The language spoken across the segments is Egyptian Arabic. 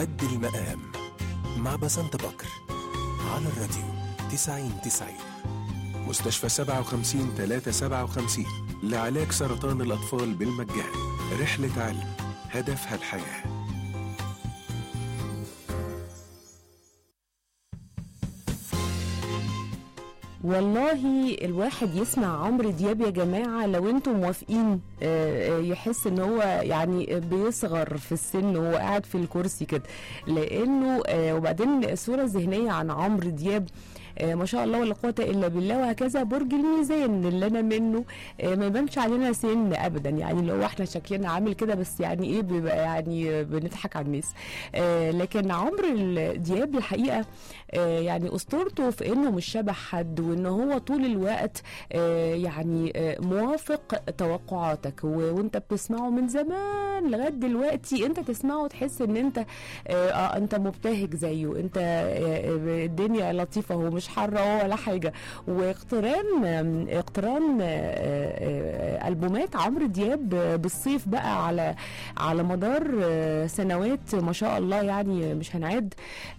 قد المقام مع بسنت بكر على الراديو 90 90 مستشفى 57 357 لعلاج سرطان الأطفال بالمجان رحلة علم هدفها الحياه والله الواحد يسمع عمرو دياب يا جماعة لو انتم موافقين آه، آه، يحس ان هو يعني بيصغر في السن وهو قاعد في الكرسي كده لانه آه، وبعدين الصورة الذهنية عن عمرو دياب آه، ما شاء الله ولا قوة الا بالله وهكذا برج الميزان اللي انا منه آه، ما يبانش علينا سن ابدا يعني اللي هو احنا شكلنا عامل كده بس يعني ايه بيبقى يعني بنضحك على الناس آه، لكن عمرو ال- دياب الحقيقة آه، يعني اسطورته في انه مش شبه حد وان هو طول الوقت آه، يعني آه، موافق توقعاتك و- وانت بتسمعه من زمان لغايه دلوقتي انت تسمعه تحس ان انت آه آه، انت مبتهج زيه انت آه، آه، الدنيا لطيفه هو مش حاره ولا حاجه واقتران آم، اقتران آه، آه، البومات عمرو دياب آه، بالصيف بقى على على مدار آه، سنوات ما شاء الله يعني مش هنعد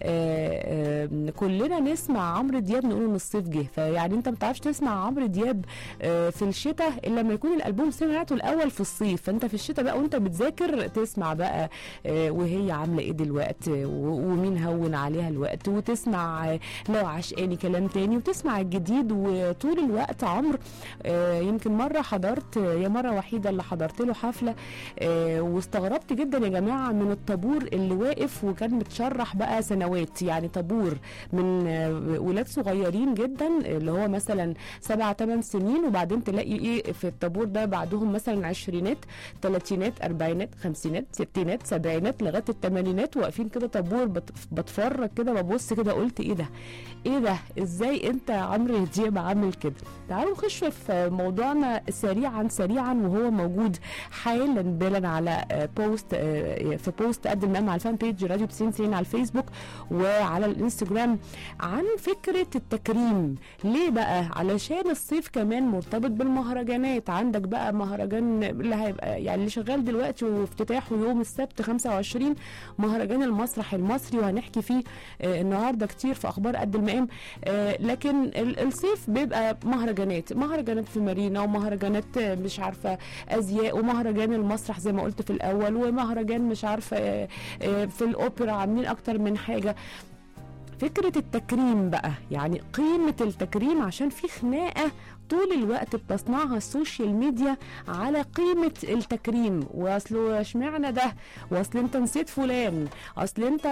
آه، آه، كلنا نسمع عمرو دياب نقول ان الصيف جه فيعني انت ما بتعرفش تسمع عمرو دياب آه، في الشتاء الا لما يكون الالبوم سمعته الاول في الصيف فانت في الشتاء بقى وانت بتذاكر تسمع بقى آه، وهي عامله ايه دلوقتي و- ومين هون عليها الوقت وتسمع آه، لو عشقاني كلام تاني وتسمع الجديد وطول الوقت عمرو آه، يمكن مره حضرت آه، هي مره وحيده اللي حضرت له حفله آه، واستغربت جدا يا جماعه من الطابور اللي واقف وكان متشرح بقى سنوات يعني طابور من آه، ولاد صغيرين جدا اللي هو مثلا سبع ثمان سنين وبعدين تلاقي ايه في الطابور ده بعدهم مثلا عشرينات ثلاثينات اربعينات خمسينات ستينات سبعينات لغايه الثمانينات واقفين كده طابور بت- بتفرج كده ببص كده قلت ايه ده ايه ده ازاي انت عمرو دياب عامل كده تعالوا نخش في موضوعنا سريعا سريعا وهو موجود حالا بالا على آه، بوست آه، في بوست قد المقام على الفان بيج راديو 90 90 على الفيسبوك وعلى الانستجرام عن فكره التكريم ليه بقى علشان الصيف كمان مرتبط بالمهرجانات عندك بقى مهرجان اللي هيبقى يعني اللي شغال دلوقتي وافتتاحه يوم السبت 25 مهرجان المسرح المصري وهنحكي فيه آه، النهارده كتير في اخبار قد المقام آه، لكن ال- الصيف بيبقى مهرجانات مهرجانات في مارينا ومهرجانات آه، مش عارفه ازياء ومهرجان المسرح زي ما قلت في الاول ومهرجان مش عارفه آه، آه، في الاوبرا عاملين اكتر من حاجه فكرة التكريم بقى يعني قيمة التكريم عشان في خناقة طول الوقت بتصنعها السوشيال ميديا على قيمة التكريم واصله اشمعنى ده واصل انت نسيت فلان اصل انت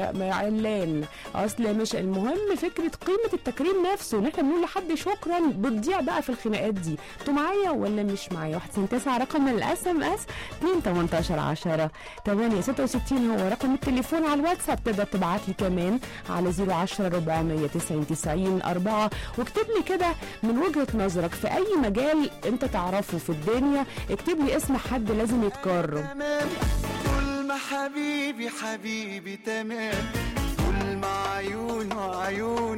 علان اصل مش المهم فكرة قيمة التكريم نفسه ان احنا بنقول لحد شكرا بتضيع بقى في الخناقات دي انتوا معايا ولا مش معايا 199 رقم الاس ام اس 2 18 10 8 66 هو رقم التليفون على الواتساب تقدر تبعت لي كمان على 010 490 90 4 واكتب لي كده من وجهة نظرك في اي مجال انت تعرفه في الدنيا اكتب لي اسم حد لازم يتكرم تمام طول ما حبيبي حبيبي تمام طول ما عيونه عيون